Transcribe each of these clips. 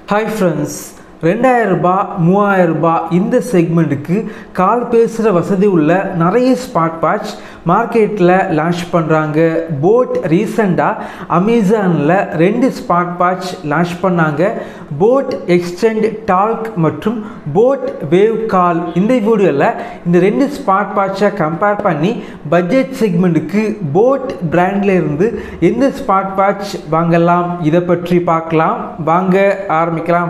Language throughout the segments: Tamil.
ஹாய் ஃப்ரெண்ட்ஸ் ரெண்டாயிரம் ரூபாய் மூவாயிரம் ரூபாய் இந்த செக்மெண்ட்டுக்கு கால் பேசுகிற வசதி உள்ள நிறைய ஸ்மார்ட் வாட்ச் மார்க்கெட்டில் லான்ச் பண்ணுறாங்க போட் ரீசெண்டாக அமேசானில் ரெண்டு ஸ்மார்ட் வாட்ச் லான்ச் பண்ணாங்க போட் எக்ஸ்டெண்ட் டால்க் மற்றும் போட் வேவ் கால் இந்த வீடியோவில் இந்த ரெண்டு ஸ்மார்ட் வாட்சை கம்பேர் பண்ணி பட்ஜெட் செக்மெண்ட்டுக்கு போட் பிராண்டில் இருந்து எந்த ஸ்மார்ட் வாட்ச் வாங்கலாம் இதை பற்றி பார்க்கலாம் வாங்க ஆரம்பிக்கலாம்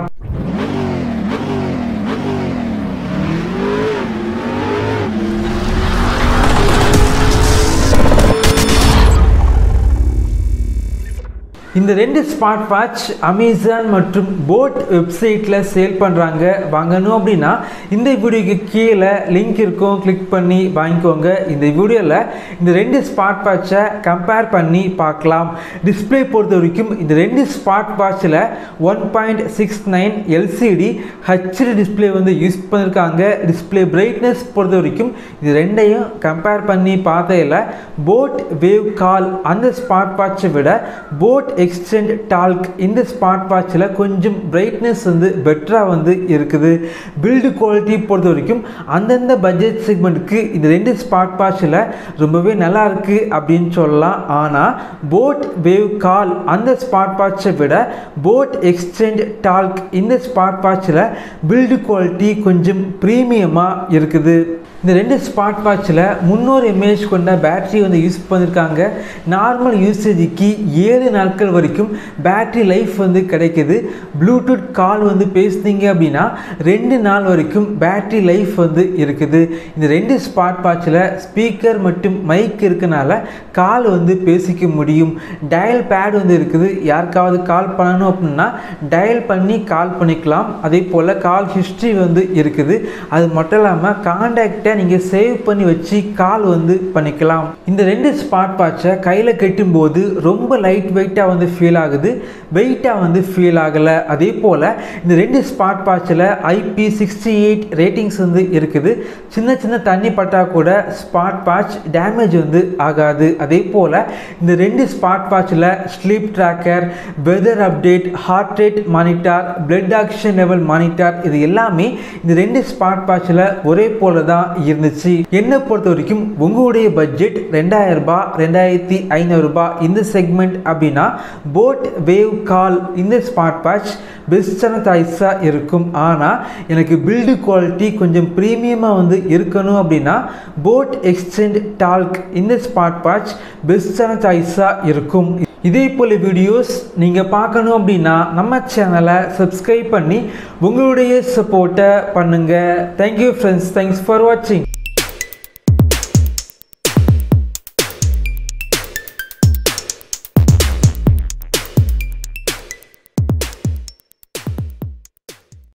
இந்த ரெண்டு ஸ்மார்ட் வாட்ச் அமேசான் மற்றும் போட் வெப்சைட்டில் சேல் பண்ணுறாங்க வாங்கணும் அப்படின்னா இந்த வீடியோக்கு கீழே லிங்க் இருக்கும் கிளிக் பண்ணி வாங்கிக்கோங்க இந்த வீடியோவில் இந்த ரெண்டு ஸ்மார்ட் வாட்சை கம்பேர் பண்ணி பார்க்கலாம் டிஸ்பிளே பொறுத்த வரைக்கும் இந்த ரெண்டு ஸ்மார்ட் வாட்சில் one point six nine LCD HD display வந்து யூஸ் பண்ணியிருக்காங்க டிஸ்பிளே பிரைட்னஸ் பொறுத்த வரைக்கும் இது ரெண்டையும் கம்பேர் பண்ணி பார்த்ததில் போட் வேவ் கால் அந்த ஸ்மார்ட் வாட்சை விட போட் எக்ஸ்டெண்ட் டால்க் இந்த ஸ்மார்ட் வாட்சில் கொஞ்சம் பிரைட்னஸ் வந்து பெட்டராக வந்து இருக்குது பில்டு குவாலிட்டி பொறுத்த வரைக்கும் அந்தந்த பட்ஜெட் செக்மெண்ட்டுக்கு இந்த ரெண்டு ஸ்மார்ட் வாட்சில் ரொம்பவே நல்லா இருக்குது அப்படின்னு சொல்லலாம் ஆனால் போட் வேவ் கால் அந்த ஸ்மார்ட் வாட்சை விட போட் எக்ஸ்டெண்ட் டால்க் இந்த ஸ்மார்ட் வாட்சில் பில்டு குவாலிட்டி கொஞ்சம் ப்ரீமியமாக இருக்குது இந்த ரெண்டு ஸ்மார்ட் வாட்சில் முந்நூறு எம்ஏஹெச் கொண்ட பேட்டரி வந்து யூஸ் பண்ணியிருக்காங்க நார்மல் யூசேஜுக்கு ஏழு நாட்கள் வரைக்கும் பேட்டரி லைஃப் வந்து கிடைக்குது ப்ளூடூத் கால் வந்து பேசுனீங்க அப்படின்னா ரெண்டு நாள் வரைக்கும் பேட்டரி லைஃப் வந்து இருக்குது இந்த ரெண்டு ஸ்மார்ட் வாட்சில் ஸ்பீக்கர் மற்றும் மைக் இருக்கனால கால் வந்து பேசிக்க முடியும் டயல் பேட் வந்து இருக்குது யாருக்காவது கால் பண்ணணும் அப்படின்னா டயல் பண்ணி கால் பண்ணிக்கலாம் அதே போல் கால் ஹிஸ்ட்ரி வந்து இருக்குது அது மட்டும் இல்லாமல் காண்டாக்டை நீங்கள் சேவ் பண்ணி வச்சு கால் வந்து பண்ணிக்கலாம் இந்த ரெண்டு ஸ்மார்ட் வாட்சை கையில் கட்டும்போது ரொம்ப லைட் வெயிட்டாக வந்து ஃபீல் ஆகுது வெயிட்டாக வந்து ஃபீல் ஆகலை அதே போல் இந்த ரெண்டு ஸ்மார்ட் வாட்சில் ஐபி சிக்ஸ்டி எயிட் ரேட்டிங்ஸ் வந்து இருக்குது சின்ன சின்ன தண்ணி பட்டால் கூட ஸ்மார்ட் வாட்ச் டேமேஜ் வந்து ஆகாது அதே போல் இந்த ரெண்டு ஸ்மார்ட் வாட்சில் sleep tracker weather update heart rate monitor blood oxygen level monitor இது எல்லாமே இந்த ரெண்டு ஸ்மார்ட் வாட்சில் ஒரே போல தான் இருந்துச்சு என்னை பொறுத்த வரைக்கும் உங்களுடைய பட்ஜெட் ரெண்டாயிரம் ரூபாய் ரெண்டாயிரத்தி ஐநூறு ரூபாய் இந்த செக்மெண்ட் அப்படின்னா போட் வேவ் கால் இந்த ஸ்மார்ட் வாட்ச் பெஸ்டான சாய்ஸாக இருக்கும் ஆனால் எனக்கு பில்டு குவாலிட்டி கொஞ்சம் ப்ரீமியமாக வந்து இருக்கணும் அப்படின்னா போட் எக்ஸ்டெண்ட் டால்க் இந்த ஸ்மார்ட் வாட்ச் பெஸ்டான சாய்ஸாக இருக்கும் இதே போல் வீடியோஸ் நீங்கள் பார்க்கணும் அப்படின்னா நம்ம சேனலை சப்ஸ்கிரைப் பண்ணி உங்களுடைய சப்போர்ட்டை பண்ணுங்கள் தேங்க்யூ ஃப்ரெண்ட்ஸ் தேங்க்ஸ் ஃபார் வாட்சிங்